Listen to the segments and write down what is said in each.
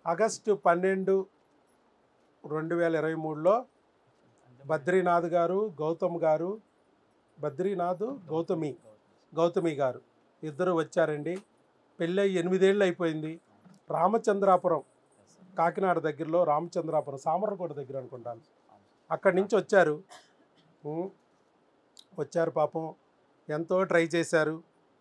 August పన్నెండు రెండు వేల ఇరవై మూడులో బద్రీనాథ్ గారు గౌతమ్ గారు బద్రీనాథ్ గౌతమి గౌతమి గారు ఇద్దరు వచ్చారండి పెళ్ళై ఎనిమిదేళ్ళు అయిపోయింది రామచంద్రాపురం కాకినాడ దగ్గరలో రామచంద్రాపురం సామర్లకోట దగ్గర అనుకుంటాను అక్కడి నుంచి వచ్చారు ఉం. వచ్చారు పాపం ఎంతో ట్రై చేశారు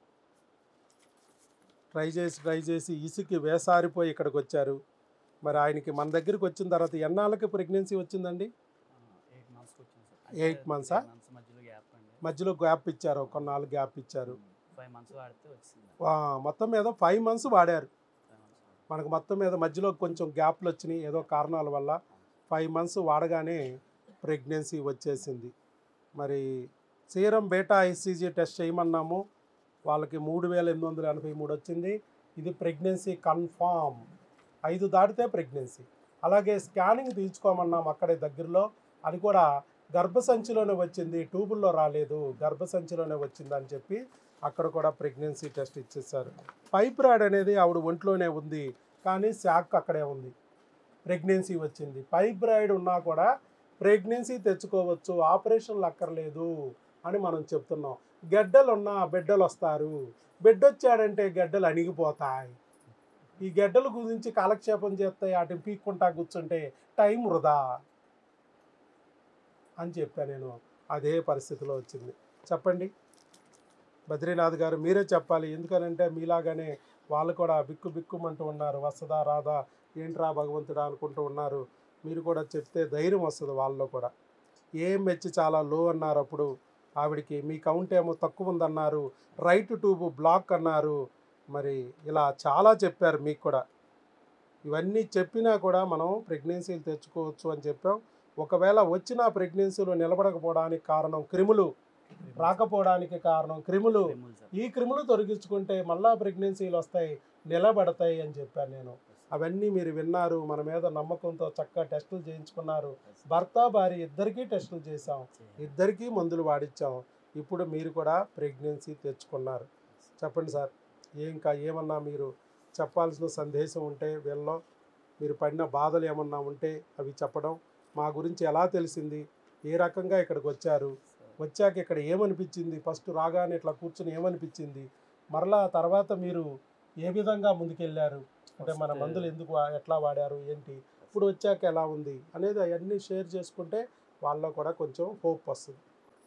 ట్రై చేసి ట్రై చేసి ఇసుకి వేసారిపోయి ఇక్కడికి వచ్చారు మరి ఆయనకి మన దగ్గరికి వచ్చిన తర్వాత ఎన్నాళ్ళకి ప్రెగ్నెన్సీ వచ్చిందండి ఎయిట్ మంత్స్కి వచ్చింది సార్ Eight months ఆ? మంత్స్ మధ్యలో గ్యాప్ అండి మధ్యలో గ్యాప్ ఇచ్చారు కొన్నాళ్ళు గ్యాప్ ఇచ్చారు ఫైవ్ మంత్స్ వాడితే వచ్చింది ఆ, మొత్తం మీద ఫైవ్ మంత్స్ వాడారు ఫైవ్ మంత్స్ మనకు మొత్తం మీద మధ్యలో కొంచెం గ్యాప్లు వచ్చినాయి ఏదో కారణాల వల్ల ఫైవ్ మంత్స్ వాడగానే ప్రెగ్నెన్సీ వచ్చేసింది మరి సీరం బేటా ఐసీజీ టెస్ట్ చేయమన్నాము వాళ్ళకి మూడు వేల ఎనిమిది వందల ఎనభై మూడు వచ్చింది ఇది ప్రెగ్నెన్సీ కన్ఫామ్ ఐదు దాటితే ప్రెగ్నెన్సీ అలాగే స్కానింగ్ తీయించుకోమన్నాం అక్కడే దగ్గరలో అది కూడా గర్భసంచిలోనే వచ్చింది ట్యూబుల్లో రాలేదు గర్భసంచిలోనే వచ్చిందని చెప్పి అక్కడ కూడా ప్రెగ్నెన్సీ టెస్ట్ ఇచ్చేసారు ఫైబ్రాయిడ్ అనేది ఆవిడ ఒంట్లోనే ఉంది కానీ శాక్ అక్కడే ఉంది ప్రెగ్నెన్సీ వచ్చింది ఫైబ్రాయిడ్ ఉన్నా కూడా ప్రెగ్నెన్సీ తెచ్చుకోవచ్చు ఆపరేషన్లు అక్కర్లేదు అని మనం చెప్తున్నాం గెడ్డలు ఉన్నా బిడ్డలు వస్తారు బిడ్డ వచ్చాడంటే గెడ్డలు అణిగిపోతాయి ఈ గెడ్డల గురించి కాలక్షేపం చేస్తాయి వాటిని పీక్కుంటా కూర్చుంటే టైం వృధా అని చెప్పా నేను అదే పరిస్థితిలో వచ్చింది చెప్పండి బద్రీనాథ్ గారు మీరే చెప్పాలి ఎందుకనంటే మీలాగానే వాళ్ళు కూడా బిక్కు బిక్కుమంటూ ఉన్నారు వస్తుందా రాదా ఏంట్రా భగవంతుడా అనుకుంటూ ఉన్నారు మీరు కూడా చెప్తే ధైర్యం వస్తుంది వాళ్ళలో కూడా ఏం మెచ్చి చాలా లో అన్నారు అప్పుడు ఆవిడికి మీ కౌంట్ ఏమో తక్కువ ఉందన్నారు రైట్ ట్యూబ్ బ్లాక్ అన్నారు మరి ఇలా చాలా చెప్పారు మీకు కూడా ఇవన్నీ చెప్పినా కూడా మనం ప్రెగ్నెన్సీలు తెచ్చుకోవచ్చు అని చెప్పాం ఒకవేళ వచ్చిన ప్రెగ్నెన్సీలు నిలబడకపోవడానికి కారణం క్రిములు రాకపోవడానికి కారణం క్రిములు క్రిములు సార్ ఈ క్రిములు తొలగించుకుంటే మళ్ళా ప్రెగ్నెన్సీలు వస్తాయి నిలబడతాయి అని చెప్పాను నేను అవన్నీ మీరు విన్నారు మన మీద నమ్మకంతో చక్కగా టెస్టులు చేయించుకున్నారు భర్త భార్య ఇద్దరికీ టెస్టులు చేశాం ఇద్దరికీ మందులు వాడిచ్చాం ఇప్పుడు మీరు కూడా ప్రెగ్నెన్సీ తెచ్చుకున్నారు చెప్పండి సార్ ఏం ఇంకా ఏమన్నా మీరు చెప్పాల్సిన సందేశం ఉంటే వీళ్ళలో మీరు పడిన బాధలు ఏమన్నా ఉంటే అవి చెప్పడం మా గురించి ఎలా తెలిసింది ఏ రకంగా ఇక్కడికి వచ్చారు వచ్చాక ఇక్కడ ఏమనిపించింది ఫస్ట్ రాగానే ఇట్లా కూర్చుని ఏమనిపించింది మరలా తర్వాత మీరు ఏ విధంగా ముందుకెళ్ళారు అంటే మన First- మందులు ఎందుకు వా- ఎట్లా వాడారు ఏంటి ఇప్పుడు వచ్చాక ఎలా ఉంది అనేది అవన్నీ షేర్ చేసుకుంటే వాళ్ళలో కూడా కొంచెం హోప్ వస్తుంది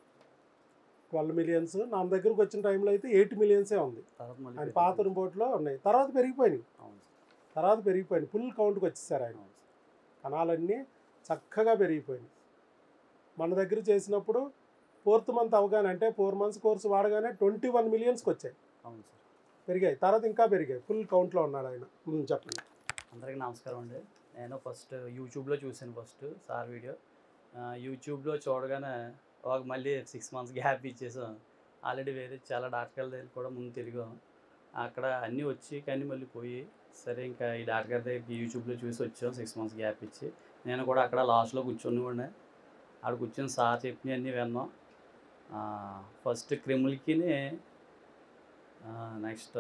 ట్వెల్వ్ మిలియన్స్ నా దగ్గరకు వచ్చిన టైంలో అయితే ఎయిట్ మిలియన్సే ఉంది తర్వాత మళ్ళీ ఆయన పెరిగింది. పాత రిపోర్ట్లో ఉన్నాయి తర్వాత పెరిగిపోయినాయి అవును సార్ తర్వాత పెరిగిపోయినాయి ఫుల్ కౌంట్కి వచ్చేసారు ఆయన అవును సార్ కణాలన్నీ చక్కగా పెరిగిపోయినాయి మన దగ్గర చేసినప్పుడు ఫోర్త్ మంత్ అవగానే అంటే ఫోర్ మంత్స్ కోర్సు వాడగానే ట్వంటీ వన్ మిలియన్స్కి వచ్చాయి అవును సార్ పెరిగాయి తర్వాత ఇంకా పెరిగాయి ఫుల్ కౌంట్లో ఉన్నాడు ఆయన ఉమ్, చెప్పండి అందరికీ నమస్కారం అండి నేను ఫస్ట్ యూట్యూబ్లో చూశాను ఫస్ట్ సార్ వీడియో ఆ, యూట్యూబ్లో చూడగానే ఒక మళ్ళీ సిక్స్ మంత్స్ గ్యాప్ ఇచ్చేసాం ఆల్రెడీ వేరే చాలా డాక్టర్ దగ్గర కూడా ముందు తిరిగాం అక్కడ అన్నీ వచ్చి కానీ మళ్ళీ పోయి సరే ఇంకా ఈ డాక్టర్ గారి దగ్గరికి యూట్యూబ్లో చూసి వచ్చాం సిక్స్ మంత్స్ గ్యాప్ ఇచ్చి నేను కూడా అక్కడ లాస్ట్లో కూర్చొని కూడా అక్కడ కూర్చొని సార్ చెప్పినవి అన్నీ విన్నాం ఫస్ట్ క్రిములకి నెక్స్ట్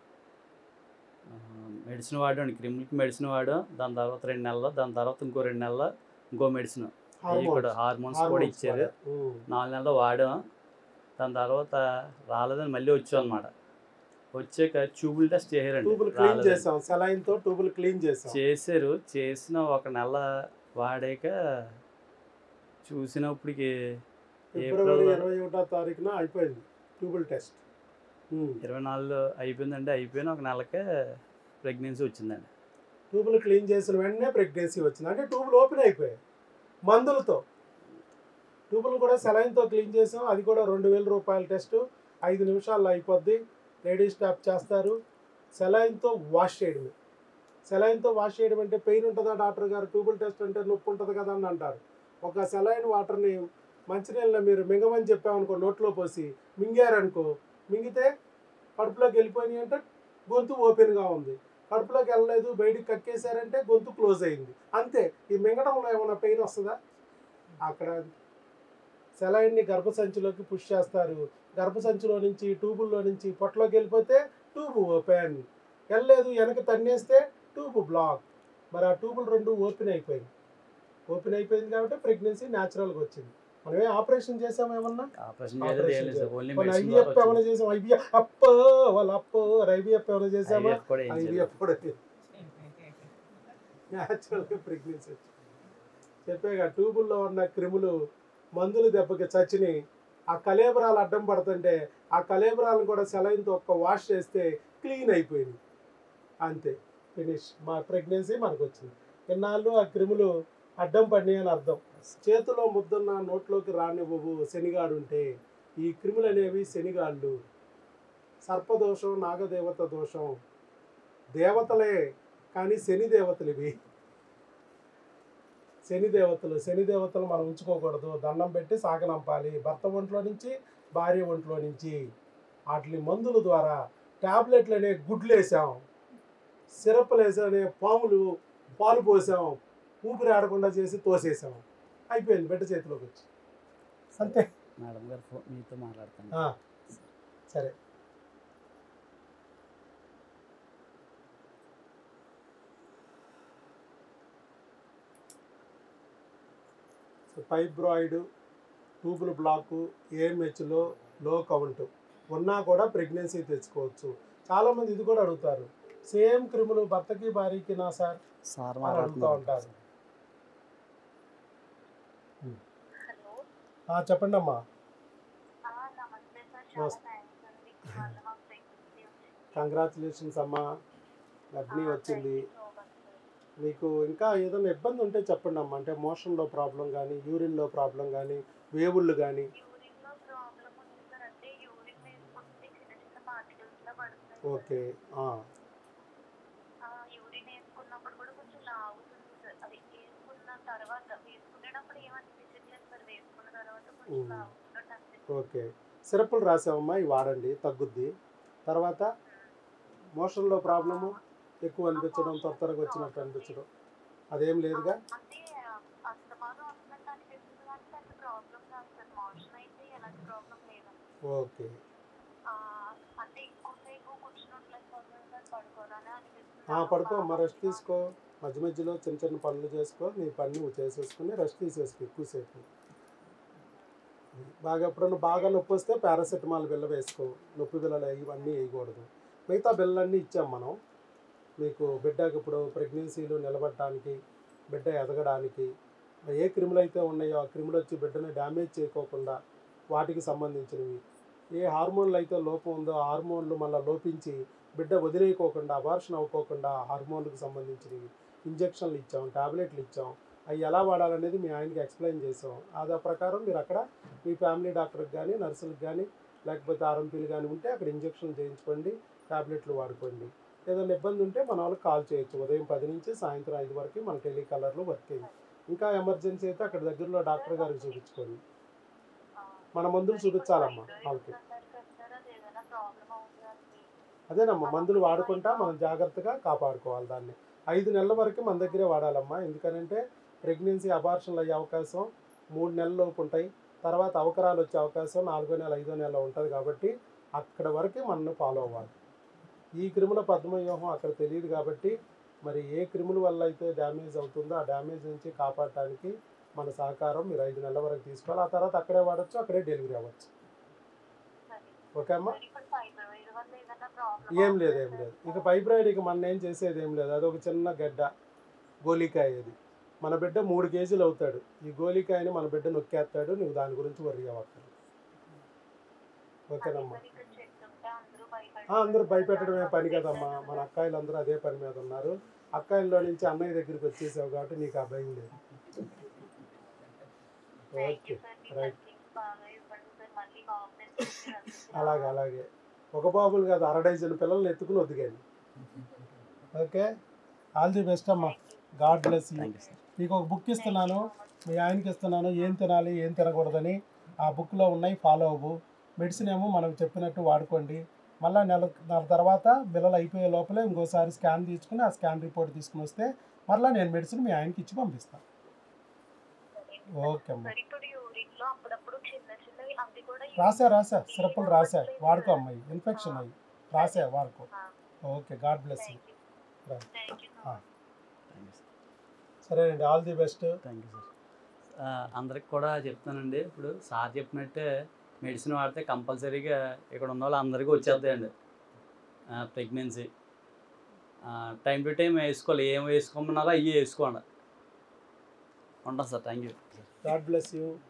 మెడిసిన్ వాడాను క్రిములకి మెడిసిన్ వాడాం దాని తర్వాత రెండు నెలలు దాని తర్వాత ఇంకో రెండు నెలలు ఇంకో మెడిసిన్ అవి కూడా హార్మోన్స్ కూడా హార్మోన్స్ ఇచ్చారు వాడారు. ఉమ్. నాలుగు నెలలు వాడాం దాని తర్వాత రాలేదని మళ్ళీ వచ్చాం అనమాట వచ్చాక ట్యూబుల్ టెస్ట్ చేశారండి ట్యూబులు క్లీన్ రాలేదని. చేసాం సెలైన్ తో ట్యూబులు క్లీన్ చేసాం చేశారు చేసిన ఒక నెల వాడాక చూసినప్పటికి ఫిబ్రవరి ఏప్రిల్ ఇరవై ఒకటో తారీఖున అయిపోయింది ట్యూబుల్ టెస్ట్ ఉమ్. ఇరవై నాలుగు అయిపోయిందండి అయిపోయిన ఒక నెలకే ప్రెగ్నెన్సీ వచ్చిందండి ట్యూబులు క్లీన్ చేసిన వెంటనే ప్రెగ్నెన్సీ వచ్చింది అంటే ట్యూబులు ఓపెన్ అయిపోయాయి మందులతో ట్యూబులు కూడా సెలైన్తో క్లీన్ చేసాం అది కూడా రెండు వేల రూపాయల టెస్ట్ ఐదు నిమిషాల్లో అయిపోద్ది లేడీస్ స్టాప్ చేస్తారు సెలైన్తో వాష్ చేయడమే సెలైన్తో వాష్ చేయడం అంటే పెయిన్ ఉంటుందా డాక్టర్ గారు ట్యూబుల్ టెస్ట్ అంటే నొప్పి ఉంటుంది కదా అని అంటారు ఒక సెలైన్ వాటర్ని మంచినీళ్ళలో మీరు మింగమని చెప్పామనుకో నోట్లో పోసి మింగారనుకో మింగితే కడుపులోకి వెళ్ళిపోయినాయి అంటే గొంతు ఓపెన్గా ఉంది కడుపులోకి వెళ్ళలేదు బయటికి కక్కేశారంటే గొంతు క్లోజ్ అయింది అంతే ఈ మింగడంలో ఏమైనా పెయిన్ వస్తుందా అక్కడ సెలైన్ని గర్భసంచిలోకి పుష్ చేస్తారు గర్భసంచిలో నుంచి ట్యూబుల్లో నుంచి పొట్టలోకి వెళ్ళిపోతే ట్యూబ్ ఓపెన్ వెళ్ళలేదు వెనక తన్నేస్తే ట్యూబ్ బ్లాక్ మరి ఆ ట్యూబులు రెండు ఓపెన్ అయిపోయింది ఓపెన్ అయిపోయింది కాబట్టి ప్రెగ్నెన్సీ న్యాచురల్గా వచ్చింది మనమే ఆపరేషన్ చేసాము ఏమన్నా ఆపరేషన్ చేయలేదు ఏం లేదు సార్ ఓన్లీ మెడిసిన్ ఐవీఎఫ్ ఏమైనా చేసాం ఐవీఎఫ్ అప్ప వాళ్ళ అప్ప ఐవీఎఫ్ ఏమైనా చేసామా IVF కూడా ఏం చేయలేదు ఐవీఎఫ్ కూడా న్యాచురల్గా ప్రెగ్నెన్సీ వచ్చింది చెప్పాక ట్యూబుల్లో ఉన్న క్రిములు మందులు దెబ్బకి చచ్చినాయి ఆ కలేబరాలు అడ్డం పడుతుంటే ఆ కలేబరాలను కూడా సెలైన్తో ఒక్క వాష్ చేస్తే క్లీన్ అయిపోయింది అంతే ఫినిష్ మా ప్రెగ్నెన్సీ మనకు వచ్చింది ఇన్నాళ్ళు ఆ క్రిములు అడ్డం పడినాయి అని అర్థం చేతిలో ముద్దన్న నోట్లోకి రానివ్వవు శనిగాడు ఉంటే ఈ క్రిములు అనేవి శనిగాళ్ళు సర్పదోషం నాగదేవత దోషం దేవతలే కానీ శని దేవతలు ఇవి శని దేవతలు శని దేవతలు మనం ఉంచుకోకూడదు దండం పెట్టి సాగనంపాలి భర్త ఒంట్లో నుంచి భార్య ఒంట్లో నుంచి వాటి మందుల ద్వారా టాబ్లెట్లు అనే గుడ్లు వేసాం సిరప్లు వేసనే పాములు పాలు పోసాం ఊపిరి ఆడకుండా చేసి తోసేసాం అయిపోయింది బిడ్డ చేతిలోకి వచ్చి అంతే మేడం గారు ఫోన్ మీతో మాట్లాడతాను ఆ, సరే ఫైబ్రాయిడ్ ట్యూబుల్ బ్లాకు ఏఎంహెచ్లో లో కౌంట్ ఉన్నా కూడా ప్రెగ్నెన్సీ తెచ్చుకోవచ్చు చాలామంది ఇది కూడా అడుగుతారు సేమ్ క్రిములు భర్తకి భార్యకి నా సార్ సార్ అని అడుగుతూ మాట్లాడుతున్నారు ఉంటారు హలో ఆ, చెప్పండి అమ్మా ఆ, నమస్తే సార్ నమస్తే. చాలా థ్యాంక్స్ అండి ఇవాళ మాకు ప్రెగ్నెన్సీ వచ్చింది కంగ్రాచులేషన్స్ అమ్మా గర్భిణీ ఆ, వచ్చింది thank you so much, sir. మీకు ఇంకా ఏదైనా ఇబ్బంది ఉంటే చెప్పండి అమ్మా అంటే మోషన్లో ప్రాబ్లం కానీ యూరిన్లో ప్రాబ్లం కానీ వేవుళ్ళు కానీ యూరిన్ లో ప్రాబ్లం ఉంది సార్ అంటే యూరిన్ వేసుకుంటే చిన్న చిన్న పార్టికల్స్ లా పడుతున్నాయి ఓకే ఆ, ఆ, యూరిన్ వేసుకున్నప్పుడు కూడా కొంచెం లాగుతుంది సార్ అది వేసుకున్న తర్వాత వేసుకునేటప్పుడు ఏమనిపించట్లేదు సార్ వేసుకున్న తర్వాత కొంచెం ఉమ్. లాగుతున్నట్టు అనిపిస్తుంది ఓకే సిరపులు రాసామమ్మా ఇవి వాడండి తగ్గుద్ది తర్వాత మోషన్లో ప్రాబ్లము ఎక్కువ అనిపించడం త్వర త్వరగా వచ్చినట్టు అనిపించడం అదేం లేదుగా అంటే అస్తమానం వస్తున్నట్టు అనిపిస్తుంది కానీ పెద్ద ప్రాబ్లం కాదు సార్ మోషన్ అయితే ఎలాంటి ప్రాబ్లం లేదండి ఓకే ఆ, అంటే ఎక్కువసేపు కూర్చున్నట్లయితే పడుకోవాలని అనిపిస్తుంది ఆ, పడుకో అమ్మా రెస్ట్ తీసుకో మధ్య మధ్యలో చిన్న చిన్న పనులు చేసుకో నీ పని నువ్వు చేసేసుకుని రెస్ట్ తీసేసుకో ఎక్కువసేపు బాగా ఎప్పుడన్నా బాగా నొప్పి వస్తే పారాసెటమాల్ బిల్ల వేసుకో నొప్పి బిల్లలు ఇవన్నీ వేయకూడదు మిగతా బిల్లలన్నీ ఇచ్చాం మనం మీకు బిడ్డకి ఇప్పుడు ప్రెగ్నెన్సీలు నిలబడటానికి బిడ్డ ఎదగడానికి ఏ క్రిములు అయితే ఉన్నాయో ఆ క్రిములు వచ్చి బిడ్డని డ్యామేజ్ చేయకోకుండా వాటికి సంబంధించినవి ఏ హార్మోన్లు అయితే లోపం ఉందో ఆ హార్మోన్లు మళ్ళీ లోపించి బిడ్డ వదిలేయకోకుండా అబార్షన్ అవ్వకోకుండా హార్మోన్లకు సంబంధించినవి ఇంజక్షన్లు ఇచ్చాం టాబ్లెట్లు ఇచ్చాం అవి ఎలా వాడాలనేది మీ ఆయనకి ఎక్స్ప్లెయిన్ చేసాం అదా ప్రకారం మీరు అక్కడ మీ ఫ్యామిలీ డాక్టర్కి కానీ నర్సులకు కానీ లేకపోతే ఆర్ఎంపీలు కానీ ఉంటే అక్కడ ఇంజక్షన్ చేయించుకోండి టాబ్లెట్లు వాడుకోండి ఏదైనా ఇబ్బంది ఉంటే మన వాళ్ళకి కాల్ చేయొచ్చు ఉదయం పది నుంచి సాయంత్రం ఐదు వరకు మన టెలికాలర్లో వర్కింగ్ ఇంకా ఎమర్జెన్సీ అయితే అక్కడ దగ్గరలో డాక్టర్ గారికి చూపించుకోండి మన మందులు చూపించాలమ్మా వాళ్ళకి ఏదైనా ప్రాబ్లం అవుతుంది అదేనమ్మా మందులు వాడుకుంటా మనం జాగ్రత్తగా కాపాడుకోవాలి దాన్ని ఐదు నెలల వరకు మన దగ్గరే వాడాలమ్మా ఎందుకనంటే ప్రెగ్నెన్సీ అబార్షన్లు అయ్యే అవకాశం మూడు నెలల లోపు ఉంటాయి తర్వాత అవకరాలు వచ్చే అవకాశం నాలుగో నెల ఐదో నెల ఉంటుంది కాబట్టి అక్కడ వరకు మనల్ని ఫాలో అవ్వాలి ఈ క్రిముల పద్మవ్యూహం అక్కడ తెలియదు కాబట్టి మరి ఏ క్రిముల వల్ల అయితే డ్యామేజ్ అవుతుందో ఆ డ్యామేజ్ నుంచి కాపాడటానికి మన సహకారం మీరు ఐదు నెలల వరకు తీసుకోవాలి ఆ తర్వాత అక్కడే వాడచ్చు అక్కడే డెలివరీ అవ్వచ్చు ఓకే అమ్మా ఇప్పుడు ఫైబ్రాయిడ్ వల్ల ఏదైనా ప్రాబ్లం ఏం లేదు ఏం లేదు ఇక ఫైబ్రాయిడ్ ఇక మన ఏం చేసేది ఏం లేదు అది ఒక చిన్న గడ్డ గోలికాయ అది మన బిడ్డ మూడు కేజీలు అవుతాడు ఈ గోలికాయని మన బిడ్డ నొక్కేస్తాడు నువ్వు దాని గురించి వర్రీ అవ్వక్కర్లేదు ఓకేనమ్మా ఆ, అందరూ భయపెట్టడమే పని కదమ్మా మన అక్కాయిలు అందరూ అదే పని మీద ఉన్నారు అక్కాయిల్లో నుంచి అన్నయ్య దగ్గరికి వచ్చేసావు కాబట్టి నీకు ఆ భయం లేదు ఓకే రైట్ అలాగే అలాగే ఒక బాబులు కాదు అర డజన్ పిల్లల్ని ఎత్తుకుని వద్దుగాని ఓకే ఆల్ ది బెస్ట్ అమ్మా God bless you thank you sir మీకు ఒక బుక్ ఇస్తున్నాను మీ ఆయనకి ఇస్తున్నాను ఏం తినాలి ఏం తినకూడదని ఆ బుక్లో ఉన్నాయి ఫాలో అవ్వు మెడిసిన్ ఏమో మనకు చెప్పినట్టు వాడుకోండి మళ్ళీ నెల నెల తర్వాత బిల్లలు అయిపోయే లోపలే ఇంకోసారి స్కాన్ తీసుకుని ఆ స్కాన్ రిపోర్ట్ తీసుకుని వస్తే మళ్ళీ నేను మెడిసిన్ మీ ఆయనకి ఇచ్చి పంపిస్తాను ఓకే అమ్మా ఇప్పుడు యూరిన్ లో అప్పుడప్పుడు చిన్న చిన్నవి అవి కూడా రాసా రాసా సిరప్లు రాసా వాడుకో అమ్మాయి ఇన్ఫెక్షన్ అయ్యి రాసా వాడుకో okay God bless you thank you right thank you ఆ. థ్యాంక్ యూ సార్ సరేనండి all the best thank you sir అందరికి కూడా చెప్తానండి ఇప్పుడు సార్ చెప్పినట్టే మెడిసిన్ వాడితే కంపల్సరీగా ఇక్కడ ఉన్న వాళ్ళు అందరికీ వచ్చేస్తాయండి ప్రెగ్నెన్సీ టైం టు టైం వేసుకోవాలి ఏం వేసుకోమన్నారో అవి వేసుకోండి ఉంటాం sir thank you God bless you